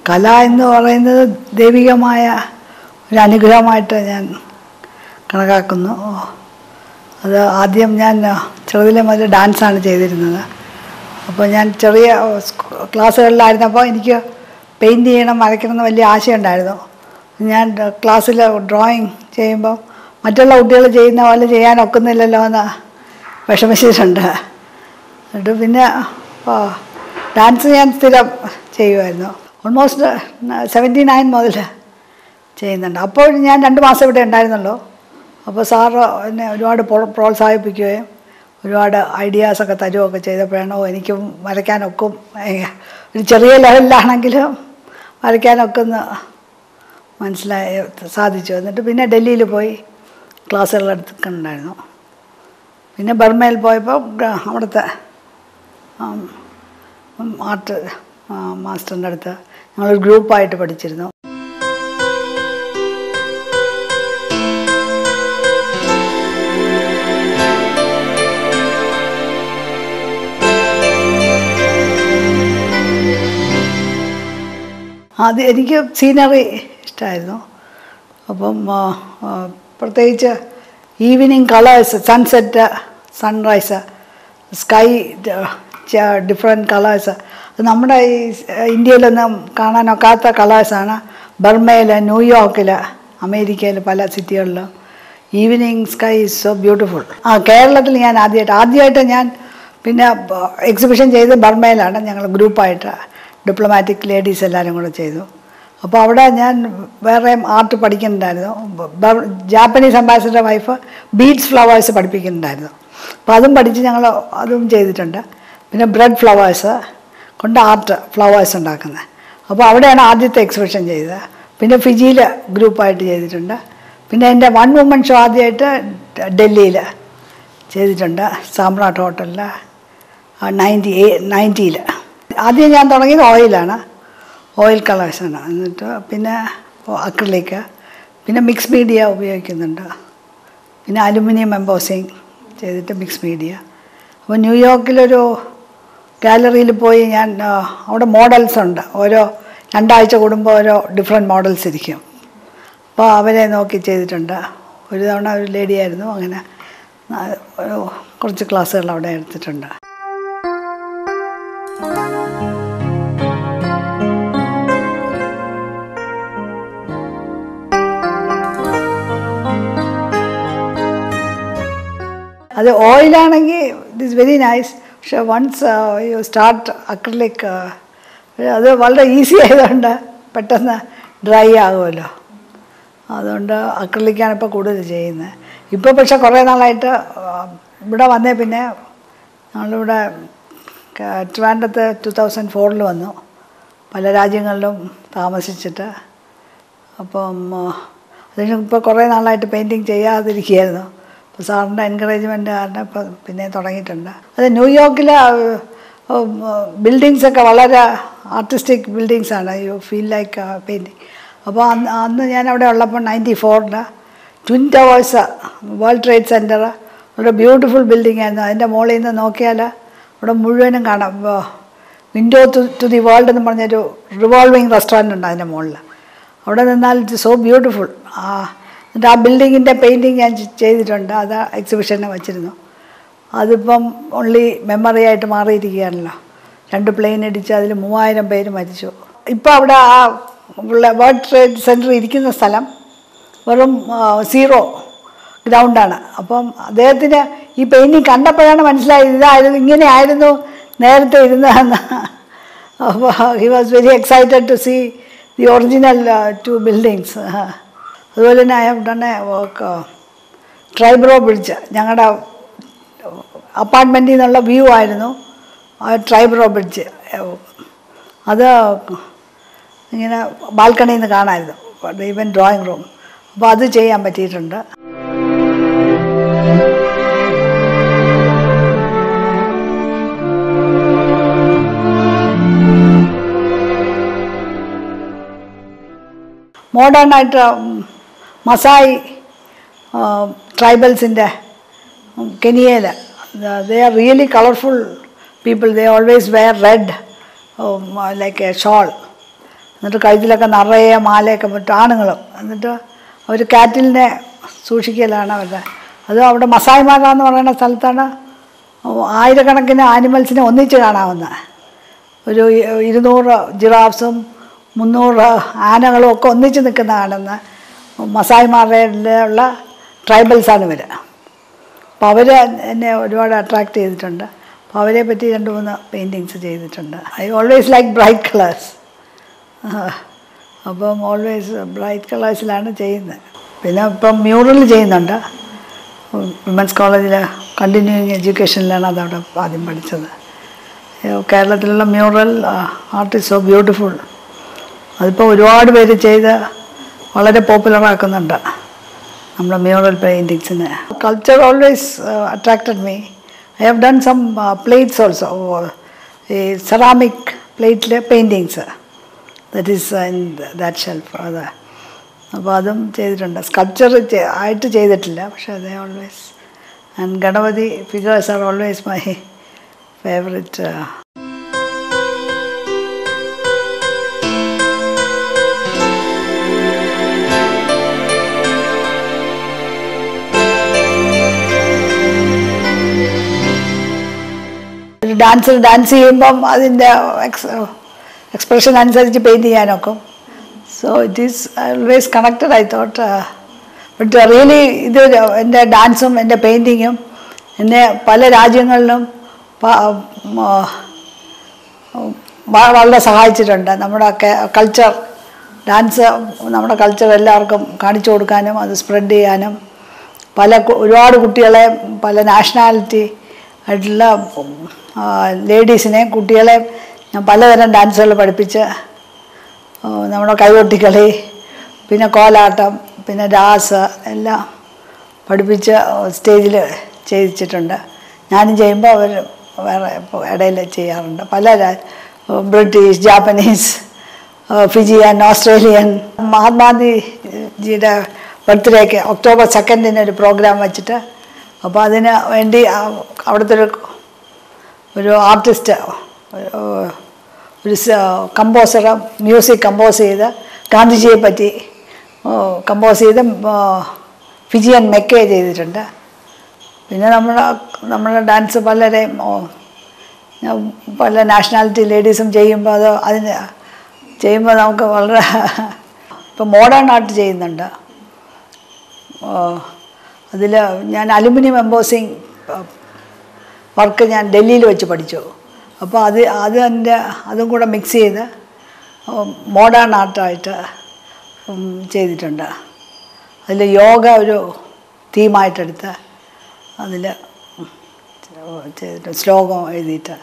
കല എന്ന് പറയുന്നത് ദൈവികമായ ഒരു അനുഗ്രഹമായിട്ട് ഞാൻ കണക്കാക്കുന്നു അത് ആദ്യം ഞാൻ ചെറുതിലെ മുതൽ ഡാൻസാണ് ചെയ്തിരുന്നത് അപ്പോൾ ഞാൻ ചെറിയ സ്കൂ- ക്ലാസ്സുകളിലായിരുന്നപ്പോൾ എനിക്ക് പെയിൻറ് ചെയ്യണം വരയ്ക്കണം എന്ന് വലിയ ആശയമുണ്ടായിരുന്നു ഞാൻ ക്ലാസ്സിൽ ഡ്രോയിങ് ചെയ്യുമ്പോൾ മറ്റുള്ള കുട്ടികൾ ചെയ്യുന്ന പോലെ ചെയ്യാൻ ഒക്കുന്നില്ലല്ലോ എന്ന് വിഷമിച്ചിട്ടുണ്ട് എന്നിട്ട് പിന്നെ ഡാൻസ് ഞാൻ സ്ഥിരം ചെയ്യുമായിരുന്നു ഓൾമോസ്റ്റ് സെവൻറ്റി നയൻ മുതൽ ചെയ്യുന്നുണ്ട് അപ്പോൾ ഞാൻ രണ്ട് മാസം ഇവിടെ ഉണ്ടായിരുന്നല്ലോ അപ്പോൾ സാറ് എന്നെ ഒരുപാട് പ്രോ- പ്രോത്സാഹിപ്പിക്കുകയും ഒരുപാട് ഐഡിയാസൊക്കെ തരുമൊക്കെ ചെയ്തപ്പോഴാണ് ഓ എനിക്കും വരയ്ക്കാനൊക്കും ഏഹ്, ഒരു ചെറിയ ലെവലിലാണെങ്കിലും വരയ്ക്കാനൊക്കെ ഒന്ന് മനസ്സിലായി സാധിച്ചു എന്നിട്ട് പിന്നെ ഡൽഹിയിൽ പോയി ക്ലാസ്സുകൾ എടുക്കുന്നുണ്ടായിരുന്നു പിന്നെ ബർമയിൽ പോയപ്പോൾ ഗ- അവിടുത്തെ ആം, ആർട്ട് ആ, മാസ്റ്ററിൻ്റെ അടുത്ത് ഞങ്ങളൊരു ഗ്രൂപ്പായിട്ട് പഠിച്ചിരുന്നു അത് എനിക്ക് സീനറി ഇഷ്ടമായിരുന്നു അപ്പം ആ, ആ, പ്രത്യേകിച്ച് evening colours sunset sunrise sky different colours അത് നമ്മുടെ ഈ ഇന്ത്യയിലൊന്നും കാണാനൊക്കാത്ത കളേഴ്സാണ് ബർമയിൽ ന്യൂയോർക്കിൽ അമേരിക്കയിൽ പല സിറ്റികളിലും evening sky is so beautiful ആ കേരളത്തിൽ ഞാൻ ആദ്യമായിട്ട് ആദ്യമായിട്ട് ഞാൻ പിന്നെ എക്സിബിഷൻ ചെയ്ത് ബർമയിലാണ് ഞങ്ങൾ ഗ്രൂപ്പായിട്ട് ഡിപ്ലോമാറ്റിക് ലേഡീസ് എല്ലാവരും കൂടെ ചെയ്തു അപ്പോൾ അവിടെ ഞാൻ വേറെ ആർട്ട് പഠിക്കുന്നുണ്ടായിരുന്നു ബ- Japanese ambassador wife beads flowers പഠിപ്പിക്കുന്നുണ്ടായിരുന്നു അപ്പോൾ അതും പഠിച്ച് ഞങ്ങൾ അതും ചെയ്തിട്ടുണ്ട് പിന്നെ ബ്രെഡ് ഫ്ലവേഴ്സ് കൊണ്ട് ആർട്ട് ഫ്ലവേഴ്സ് ഉണ്ടാക്കുന്നത് അപ്പോൾ അവിടെയാണ് ആദ്യത്തെ എക്സിബിഷൻ ചെയ്തത് പിന്നെ ഫിജിയിൽ ഗ്രൂപ്പായിട്ട് ചെയ്തിട്ടുണ്ട് പിന്നെ എൻ്റെ വൺ വുമൺ ഷോ ആദ്യമായിട്ട് ഡൽഹിയിൽ ചെയ്തിട്ടുണ്ട് സാമ്രാട്ട് ഹോട്ടലിൽ നയൻറ്റി എ നയൻറ്റിയിൽ ആദ്യം ഞാൻ തുടങ്ങിയത് ഓയിലാണ് ഓയിൽ കളേഴ്സാണ് എന്നിട്ട് പിന്നെ അക്രലിക്ക് പിന്നെ മിക്സ് മീഡിയ ഉപയോഗിക്കുന്നുണ്ട് പിന്നെ അലുമിനിയം എംബോസിങ് ചെയ്തിട്ട് മിക്സ് മീഡിയ അപ്പോൾ ന്യൂയോർക്കിലൊരു ഗാലറിയിൽ പോയി ഞാൻ ആ, അവിടെ മോഡൽസ് ഉണ്ട് ഓരോ രണ്ടാഴ്ച കൂടുമ്പോൾ ഓരോ ഡിഫറെൻറ്റ് മോഡൽസ് ഇരിക്കും അപ്പോൾ അവരെ നോക്കി ചെയ്തിട്ടുണ്ട് ഒരു തവണ ഒരു ലേഡിയായിരുന്നു അങ്ങനെ ആ, ഒരു കുറച്ച് ക്ലാസ്സുകൾ അവിടെ എടുത്തിട്ടുണ്ട് അത് ഓയിലാണെങ്കിൽ ഇറ്റ് ഈസ് വെരി നൈസ് പക്ഷെ വൺസ് യു സ്റ്റാർട്ട് അക്രലിക് അത് വളരെ ഈസി ആയതുകൊണ്ട് പെട്ടെന്ന് ഡ്രൈ ആകുമല്ലോ അതുകൊണ്ട് അക്രലിക്കാണ് ഇപ്പോൾ കൂടുതൽ ചെയ്യുന്നത് ഇപ്പോൾ പക്ഷെ കുറേ നാളായിട്ട് ആ, ഇവിടെ വന്നേ പിന്നെ ഞങ്ങളിവിടെ ക- ട്രിവാൻഡ്രത്ത് ടു തൗസൻഡ് ഫോറിൽ വന്നു പല രാജ്യങ്ങളിലും താമസിച്ചിട്ട് അപ്പം ആ, അതിന് ഇപ്പോൾ കുറേ നാളായിട്ട് പെയിൻറ്റിങ് ചെയ്യാതിരിക്കുകയായിരുന്നു അപ്പോൾ സാറിൻ്റെ എൻകറേജ്മെൻറ്റ് കാരണം ഇപ്പോൾ പിന്നെ തുടങ്ങിയിട്ടുണ്ട് അത് ന്യൂയോർക്കിലെ ബിൽഡിങ്സൊക്കെ വളരെ ആർട്ടിസ്റ്റിക് ബിൽഡിങ്സാണ് യു ഫീൽ ലൈക്ക് പെയിൻറ്റിങ് അപ്പോൾ അന്ന് അന്ന് ഞാൻ അവിടെ ഉള്ളപ്പോൾ നയൻറ്റി ഫോറിന് twin towers world trade centre വളരെ ബ്യൂട്ടിഫുൾ ബിൽഡിംഗ് ആയിരുന്നു അതിൻ്റെ മുകളിൽ നിന്ന് നോക്കിയാൽ അവിടെ മുഴുവനും കാണാം window to to the world എന്ന് പറഞ്ഞൊരു റിവോൾവിങ് റെസ്റ്റോറൻറ്റ് ഉണ്ട് അതിൻ്റെ മുകളിൽ അവിടെ നിന്നാൽ ഇറ്റ് സോ ബ്യൂട്ടിഫുൾ ആ എന്നിട്ട് ആ ബിൽഡിങ്ങിൻ്റെ പെയിൻറ്റിങ് ഞാൻ ചെ- ചെയ്തിട്ടുണ്ട് അത് എക്സിബിഷന് വച്ചിരുന്നു അതിപ്പം ഓൺലി മെമ്മറി ആയിട്ട് മാറിയിരിക്കുകയാണല്ലോ രണ്ട് പ്ലെയിൻ ഇടിച്ച് അതിൽ മൂവായിരം പേര് മരിച്ചു ഇപ്പോൾ അവിടെ ആ വേൾഡ് ട്രേഡ് സെൻറ്റർ ഇരിക്കുന്ന സ്ഥലം വെറും സീറോ ഗ്രൗണ്ടാണ് അപ്പം അദ്ദേഹത്തിന് ഈ പെയിൻറ്റിങ് കണ്ടപ്പോഴാണ് മനസ്സിലായത് ഇതായിരുന്നു ഇങ്ങനെ ആയിരുന്നു നേരത്തെ ഇരുന്നതെന്ന് അപ്പോൾ he was very excited to see the original two buildings അതുപോലെ തന്നെ I have done a work triborough bridge ഞങ്ങളുടെ അപ്പാർട്ട്മെൻറ്റിൽ നിന്നുള്ള വ്യൂ ആയിരുന്നു ആ ട്രൈബ്രോ ബ്രിഡ്ജ് അത് ഇങ്ങനെ ബാൽക്കണിയിൽ നിന്ന് കാണാമായിരുന്നു ഈവൻ ഡ്രോയിങ് റൂം അപ്പോൾ അത് ചെയ്യാൻ പറ്റിയിട്ടുണ്ട് മോഡേണായിട്ട് മസായി ട്രൈബൽസിൻ്റെ കെനിയയിൽ they are really colourful people they always wear red like a shawl എന്നിട്ട് കഴുത്തിലൊക്കെ നിറയെ മാലയൊക്കെ പറ്റും ആണുങ്ങളും എന്നിട്ട് അവർ കാറ്റിലിനെ സൂക്ഷിക്കലാണ് അവരുടെ അത് അവിടെ മസായിമാര എന്ന് പറയുന്ന സ്ഥലത്താണ് ആയിരക്കണക്കിന് ആനിമൽസിനെ ഒന്നിച്ച് കാണാവുന്നത് ഒരു ഇരുന്നൂറ് ജിറാഫ്സും മുന്നൂറ് ആനകളും ഒക്കെ ഒന്നിച്ച് നിൽക്കുന്ന കാണുന്ന മസായിമാരുടെ ഉള്ള ട്രൈബൽസാണ് ഇവർ അപ്പോൾ അവർ എന്നെ ഒരുപാട് അട്രാക്റ്റ് ചെയ്തിട്ടുണ്ട് അപ്പോൾ അവരെ പറ്റി രണ്ട് മൂന്ന് പെയിൻറ്റിങ്സ് ചെയ്തിട്ടുണ്ട് I always like bright colours അപ്പം ഓൾവേസ് ബ്രൈറ്റ് കളേഴ്സിലാണ് ചെയ്യുന്നത് പിന്നെ ഇപ്പം മ്യൂറൽ ചെയ്യുന്നുണ്ട് വിമൻസ് കോളേജിൽ കണ്ടിന്യൂയിങ് എഡ്യൂക്കേഷനിലാണ് അതവിടെ ആദ്യം പഠിച്ചത് കേരളത്തിലുള്ള mural art is so beautiful അതിപ്പോൾ ഒരുപാട് പേര് ചെയ്ത് വളരെ പോപ്പുലറാക്കുന്നുണ്ട് നമ്മുടെ മ്യൂറൽ പെയിൻറ്റിങ്സിന് culture always attracted me I have done some plates also ഈ സെറാമിക് പ്ലേറ്റിലെ paintings that is in that shelf അത് അപ്പോൾ അതും ചെയ്തിട്ടുണ്ട് സ്കൾപ്ചർ ആയിട്ട് ചെയ്തിട്ടില്ല പക്ഷേ അത് always and Ganapathi figures are always my favourite ഒരു ഡാൻസ് ഡാൻസ് ചെയ്യുമ്പം അതിൻ്റെ എക്സ് എക്സ്പ്രഷൻ അനുസരിച്ച് പെയിൻറ്റ് ചെയ്യാനൊക്കും so it is always connected I thought but really ഇത് എൻ്റെ ഡാൻസും എൻ്റെ പെയിൻറ്റിങ്ങും എന്നെ പല രാജ്യങ്ങളിലും പ- മ- വ- വളരെ സഹായിച്ചിട്ടുണ്ട് നമ്മുടെ കൾച്ചർ ഡാൻസ് നമ്മുടെ കൾച്ചർ എല്ലാവർക്കും കാണിച്ചു കൊടുക്കാനും അത് സ്പ്രെഡ് ചെയ്യാനും പല കു- ഒരുപാട് കുട്ടികളെ പല നാഷണാലിറ്റി ആയിട്ടുള്ള ലേഡീസിനെ കുട്ടികളെ ഞാൻ പലതരം ഡാൻസുകൾ പഠിപ്പിച്ച് ആ, നമ്മുടെ കൈകൊട്ടിക്കളി പിന്നെ കോലാട്ടം പിന്നെ രാസ് എല്ലാം പഠിപ്പിച്ച് സ്റ്റേജിൽ ചെയ്യിച്ചിട്ടുണ്ട് ഞാനും ചെയ്യുമ്പോൾ അവർ വേറെ ഇപ്പോൾ ഇടയിൽ ചെയ്യാറുണ്ട് പല രാ- ബ്രിട്ടീഷ് ജാപ്പനീസ് ഫിജിയൻ ഓസ്ട്രേലിയൻ മഹാത്മാഗാന്ധിജിയുടെ ബർത്ത്ഡേക്ക് ഒക്ടോബർ സെക്കൻഡിന് ഒരു പ്രോഗ്രാം വെച്ചിട്ട് അപ്പോൾ അതിന് വേണ്ടി ആ അവിടുത്തെ ഒരു ഒരു ആർട്ടിസ്റ്റ് ഒരു കമ്പോസർ മ്യൂസിക് കമ്പോസ് ചെയ്ത് ഗാന്ധിജിയെ പറ്റി കമ്പോസ് ചെയ്ത് ആ, ഫിജിയൻ മെക്കേ ചെയ്തിട്ടുണ്ട് പിന്നെ നമ്മുടെ നമ്മുടെ ഡാൻസ് പലരെയും ഓ, ഞാൻ പല നാഷണാലിറ്റി ലേഡീസും ചെയ്യുമ്പോൾ അത് അതിന് ചെയ്യുമ്പോൾ നമുക്ക് വളരെ ഇപ്പം മോഡേൺ ആർട്ട് ചെയ്യുന്നുണ്ട് അതിൽ ഞാൻ അലുമിനിയം എംബോസിങ് വർക്ക് ഞാൻ ഡൽഹിയിൽ വെച്ച് പഠിച്ചു അപ്പോൾ അത് അത് എൻ്റെ അതും കൂടെ മിക്സ് ചെയ്ത് മോഡേൺ ആർട്ടായിട്ട് ചെയ്തിട്ടുണ്ട് അതിൽ യോഗ ഒരു തീമായിട്ടെടുത്ത് അതിൽ ചെയ്തിട്ട് ശ്ലോകം എഴുതിയിട്ട്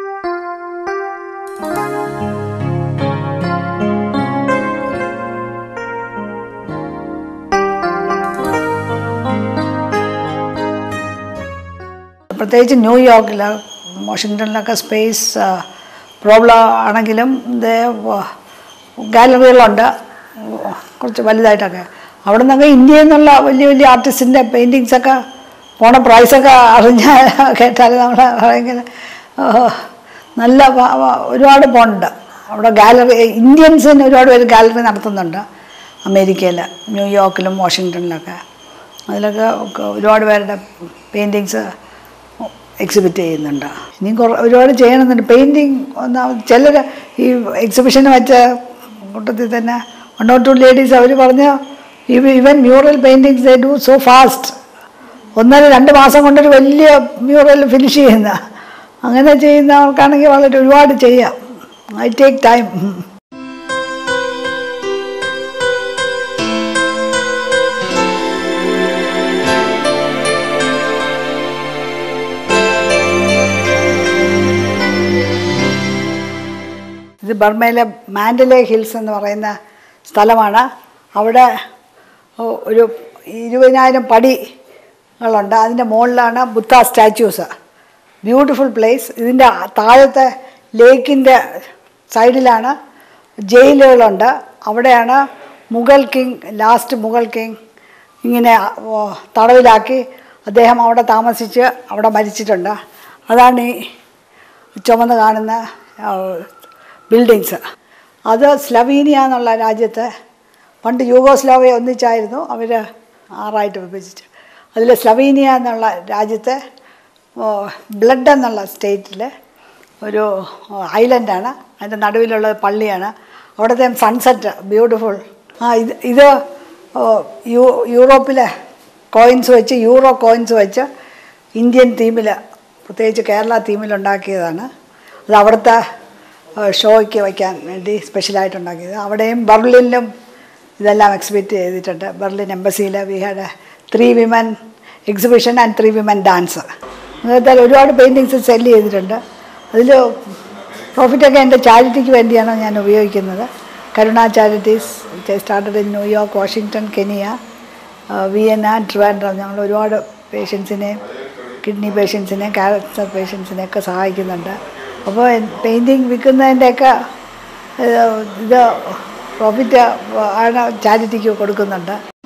പ്രത്യേകിച്ച് ന്യൂയോർക്കിൽ വാഷിങ്ടണിലൊക്കെ സ്പേസ് പ്രോബ്ലം ആണെങ്കിലും ഇത് ഗാലറികളുണ്ട് കുറച്ച് വലുതായിട്ടൊക്കെ അവിടെ നിന്നൊക്കെ ഇന്ത്യയിൽ നിന്നുള്ള വലിയ വലിയ ആർട്ടിസ്റ്റിൻ്റെ പെയിൻറ്റിങ്സൊക്കെ പോണ പ്രൈസൊക്കെ അറിഞ്ഞാൽ കേട്ടാൽ നമ്മൾ ഭയങ്കര ഓ, നല്ല വ- വ- ഒരുപാട് പോണ്ട് അവിടെ ഗാലറി ഇന്ത്യൻസിന് ഒരുപാട് പേര് ഗാലറി നടത്തുന്നുണ്ട് അമേരിക്കയിൽ ന്യൂയോർക്കിലും വാഷിങ്ടണിലൊക്കെ അതിലൊക്കെ ഒക്കെ ഒരുപാട് പേരുടെ പെയിൻറ്റിങ്സ് എക്സിബിറ്റ് ചെയ്യുന്നുണ്ട് ഇനിയും കുറേ ഒരുപാട് ചെയ്യണമെന്നുണ്ട് പെയിൻറ്റിങ് ഒന്നാമത് ചിലർ ഈ എക്സിബിഷന് വെച്ച കൂട്ടത്തിൽ തന്നെ വൺ ഓർ ടു ലേഡീസ് അവർ പറഞ്ഞ even mural paintings they do so fast ഒന്നര രണ്ട് മാസം കൊണ്ടൊരു വലിയ മ്യൂറൽ ഫിനിഷ് ചെയ്യുന്ന അങ്ങനെ ചെയ്യുന്നവർക്കാണെങ്കിൽ വളരെ ഒരുപാട് ചെയ്യാം ഐ ടേക്ക് ടൈം ഇത് ബർമയിലെ മാൻഡലെ ഹിൽസ് എന്ന് പറയുന്ന സ്ഥലമാണ് അവിടെ ഒ- ഒരു ഇരുപതിനായിരം പടികളുണ്ട് അതിൻ്റെ മുകളിലാണ് ബുദ്ധ സ്റ്റാച്യൂസ് ബ്യൂട്ടിഫുൾ പ്ലേസ് ഇതിൻ്റെ താഴത്തെ ലേക്കിൻ്റെ സൈഡിലാണ് ജയിലുകളുണ്ട് അവിടെയാണ് Mughal king last Mughal king ഇങ്ങനെ ഓ, തടവിലാക്കി അദ്ദേഹം അവിടെ താമസിച്ച് അവിടെ മരിച്ചിട്ടുണ്ട് അതാണ് ഈ ചുമന്ന് കാണുന്ന ബിൽഡിങ്സ് അത് സ്ലവീനിയ എന്നുള്ള രാജ്യത്ത് പണ്ട് യൂഗോസ്ലാവിയ ഒന്നിച്ചായിരുന്നു അവർ ആറായിട്ട് വിഭജിച്ചു അതിൽ സ്ലവീനിയ എന്നുള്ള രാജ്യത്തെ ബ്ലഡ് എന്നുള്ള സ്റ്റേറ്റിൽ ഒരു ഐലൻഡാണ് അതിൻ്റെ നടുവിലുള്ള പള്ളിയാണ് അവിടുത്തെ സൺസെറ്റ് ബ്യൂട്ടിഫുൾ ആ ഇത് ഇത് ഓ, യൂ യൂറോപ്പിലെ കോയിൻസ് വെച്ച് യൂറോ കോയിൻസ് വെച്ച് ഇന്ത്യൻ തീമിൽ പ്രത്യേകിച്ച് കേരള തീമിൽ ഉണ്ടാക്കിയതാണ് അത് അവിടുത്തെ ഏഹ്, ഷോയ്ക്ക് വയ്ക്കാൻ വേണ്ടി സ്പെഷ്യലായിട്ട് ഉണ്ടാക്കിയത് അവിടെയും ബർലിനിലും ഇതെല്ലാം എക്സിബിറ്റ് ചെയ്തിട്ടുണ്ട് ബെർലിൻ എംബസിയിൽ we had three women exhibition and three women dance അങ്ങനത്തെ ഒരുപാട് പെയിൻറ്റിങ്സ് സെല് ചെയ്തിട്ടുണ്ട് അതിൽ പ്രോഫിറ്റൊക്കെ എൻ്റെ ചാരിറ്റിക്ക് വേണ്ടിയാണ് ഞാൻ ഉപയോഗിക്കുന്നത് Karuna charities started in New York Washington Kenya Vienna Trivandrum ഞങ്ങൾ ഒരുപാട് പേഷ്യൻസിനെയും കിഡ്നി പേഷ്യൻസിനെയും ക്യാൻസർ പേഷ്യൻസിനെയൊക്കെ സഹായിക്കുന്നുണ്ട് അപ്പോൾ പെയിൻറ്റിങ് വിൽക്കുന്നതിൻ്റെയൊക്കെ ഏഹ്, ഇത് പ്രോഫിറ്റ് ആണ് ചാരിറ്റിക്ക് കൊടുക്കുന്നുണ്ട്